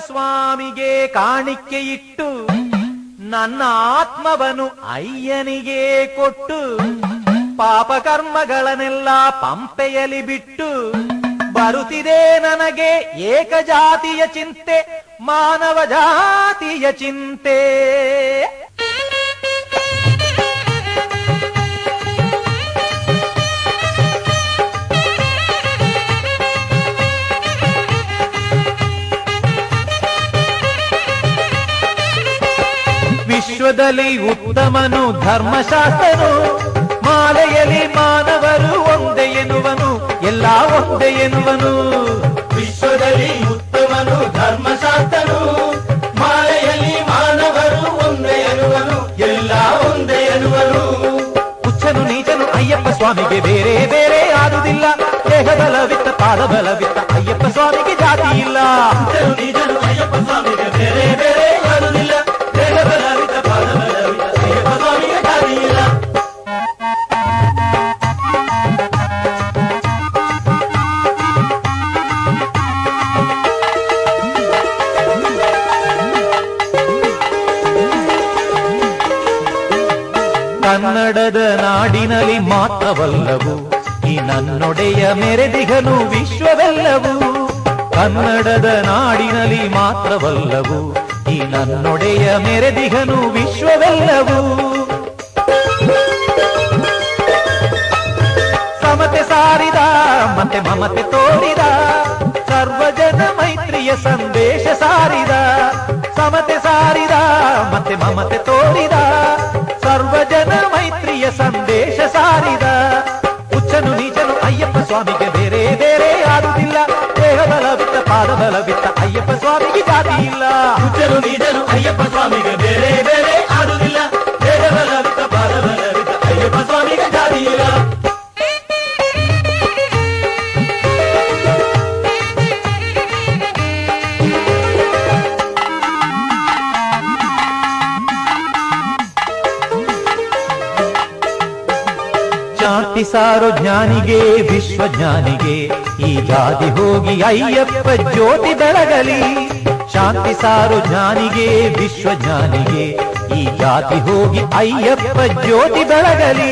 ಸ್ವಾಮಿಗೆ ಕಾಣಿಕೆ ಇಟ್ಟು ನನ್ನ ಆತ್ಮವನು ಅಯ್ಯನಿಗೆ ಕೊಟ್ಟು ಪಾಪ ಕರ್ಮಗಳನ್ನೆಲ್ಲ ಪಂಪೆಯಲಿ ಬಿಟ್ಟು ಬರುತ್ತಿದೆ ನನಗೆ ಏಕಜಾತಿಯ ಚಿಂತೆ ಮಾನವ ಜಾತಿಯ ಚಿಂತೆ ವಿಶ್ವದಲ್ಲಿ ಉತ್ತಮನು ಧರ್ಮಶಾಸ್ತ್ರನು ಮಾಲೆಯಲ್ಲಿ ಮಾನವರು ಒಂದೇ ಎನ್ನುವನು ಎಲ್ಲ ಒಂದೇ ಎನ್ನುವನು ವಿಶ್ವದಲ್ಲಿ ಉತ್ತಮನು ಧರ್ಮಶಾಸ್ತ್ರನು ಮಾಲೆಯಲ್ಲಿ ಮಾನವರು ಒಂದೇ ಎನ್ನುವನು ಎಲ್ಲ ಒಂದೇ ಎನ್ನುವನು ಹುಚ್ಚನು ನೀಚನು ಅಯ್ಯಪ್ಪ ಸ್ವಾಮಿಗೆ ಬೇರೆ ಬೇರೆ ಆದುದಿಲ್ಲ ದೇಹ ಬಲವಿತ್ತ ಪಾದ ಬಲವಿತ್ತ ಅಯ್ಯಪ್ಪ ಸ್ವಾಮಿಗೆ ಜಾತಿ ಇಲ್ಲ ಜನು ನಿಜನು ಅಯ್ಯಪ್ಪ ಸ್ವಾಮಿಗೆ ಬೇರೆ ಬೇರೆ ಯಾರುದಿಲ್ಲ ದೇಹ ಬಲವಿತ ಪಾದ ಬಲವಿತ ಅಯ್ಯಪ್ಪ ಸ್ವಾಮಿಗೆ ದಾರಿ ಇಲ್ಲ ಕನ್ನಡದ ನಾಡಿನಲ್ಲಿ ಮಾತ್ರವಲ್ಲವು ಈ ನನ್ನೊಡೆಯ ಮೆರೆದಿಗನು ವಿಶ್ವವೆಲ್ಲವೂ ಕನ್ನಡದ ನಾಡಿನಲ್ಲಿ ಮಾತ್ರವಲ್ಲವು ಈ ನನ್ನೊಡೆಯ ಮೆರೆದಿಗನು ವಿಶ್ವವೆಲ್ಲವೂ ಸಮತೆ ಸಾರಿದ ಮತ್ತೆ ಮಮತೆ ತೋರಿದ ಸರ್ವಜನ ಮೈತ್ರಿಯ ಸಂದೇಶ ಸಾರಿದ ಸಮತೆ ಸಾರಿದ ಮತ್ತೆ ಮಮತೆ ತೋರಿದ ಸರ್ವಜನ ಮೈತ್ರಿಯ ಸಂದೇಶ ಸಾರಿದ ಹುಚ್ಚನು ನೀಚನು ಅಯ್ಯಪ್ಪ ಸ್ವಾಮಿಗೆ ಬೇರೆ ಬೇರೆ ಆದುದಿಲ್ಲ ದೇಹ ಬಲವಿತ್ತ ಪಾದ ಬಲವಿತ್ತ ಅಯ್ಯಪ್ಪ ಸ್ವಾಮಿಗೆ ಜಾತಿ ಇಲ್ಲ ಹುಚ್ಚನು ನಿಜನು ಅಯ್ಯಪ್ಪ ಸ್ವಾಮಿಗೆ ಬೇರೆ ಬೇರೆ ಆಡುದಿಲ್ಲ ದೇಹ ಬಲವಿತ ಪಾದ ಬಲವಿತ ಅಯ್ಯಪ್ಪ ಸ್ವಾಮಿಗೆ ದಾರಿ ಇಲ್ಲ ಶಾಂತಿ ಸಾರೋ ಜ್ಞಾನಿಗೆ ವಿಶ್ವಜ್ಞಾನಿಗೆ ಈ ಜಾತಿ ಹೋಗಿ ಅಯ್ಯಪ್ಪ ಜ್ಯೋತಿ ಬೆಳಗಲಿ ಶಾಂತಿ ಸಾರೋ ಜ್ಞಾನಿಗೆ ವಿಶ್ವಜ್ಞಾನಿಗೆ ಈ ಜಾತಿ ಹೋಗಿ ಅಯ್ಯಪ್ಪ ಜ್ಯೋತಿ ಬೆಳಗಲಿ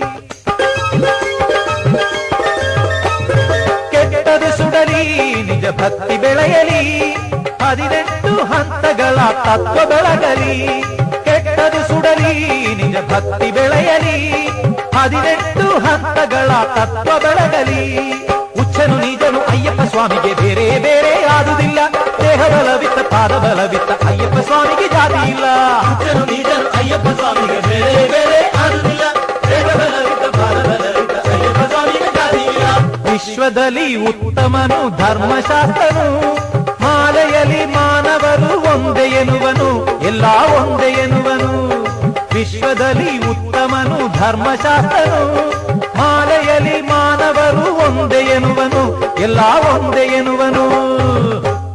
ಕೆಟ್ಟದು ಸುಡಲಿ ನಿಜ ಭಕ್ತಿ ಬೆಳೆಯಲಿ ಹದಿನೆಂಟು ಹಂತಗಳ ತತ್ವ ಬೆಳಗಲಿ ಕೆಟ್ಟದು ಸುಡಲಿ ನಿಜ ಭಕ್ತಿ ಬೆಳೆಯಲಿ ಹದಿನೆಂಟು ಹಂತಗಳ ತತ್ವ ಬೆಳಗಲಿ ಹುಚ್ಚನು ನೀಜನು ಅಯ್ಯಪ್ಪ ಸ್ವಾಮಿಗೆ ಬೇರೆ ಬೇರೆ ಆದುದಿಲ್ಲ ದೇಹ ಬಲವಿತ್ತ ಪಾದ ಬಲವಿತ್ತ ಅಯ್ಯಪ್ಪ ಸ್ವಾಮಿಗೆ ಜಾತಿ ಇಲ್ಲ ಹುಚ್ಚನು ನಿಜನು ಅಯ್ಯಪ್ಪ ಸ್ವಾಮಿಗೆ ಬೇರೆ ಬೇರೆ ಆಡುದಿಲ್ಲ ದೇಹ ಬಲವಿತ ಪಾದ ಬಲವಿತ ಅಯ್ಯಪ್ಪ ಸ್ವಾಮಿಗೆ ದಾರಿ ಇಲ್ಲ ವಿಶ್ವದಲ್ಲಿ ಉತ್ತಮನು ಧರ್ಮಶಾಸ್ತ್ರನು ಮಾಲೆಯಲ್ಲಿ ಮಾನವರು ಒಂದೇ ಎನ್ನುವನು ಎಲ್ಲ ಒಂದೇ ಎನ್ನುವನು ವಿಶ್ವದಲ್ಲಿ ಉತ್ತಮನು ಧರ್ಮಶಾಸ್ತ್ರನು ಮಾಲೆಯಲ್ಲಿ ಮಾನವರು ಒಂದೇ ಎನ್ನುವನು ಎಲ್ಲ ಒಂದೇ ಎನ್ನುವನು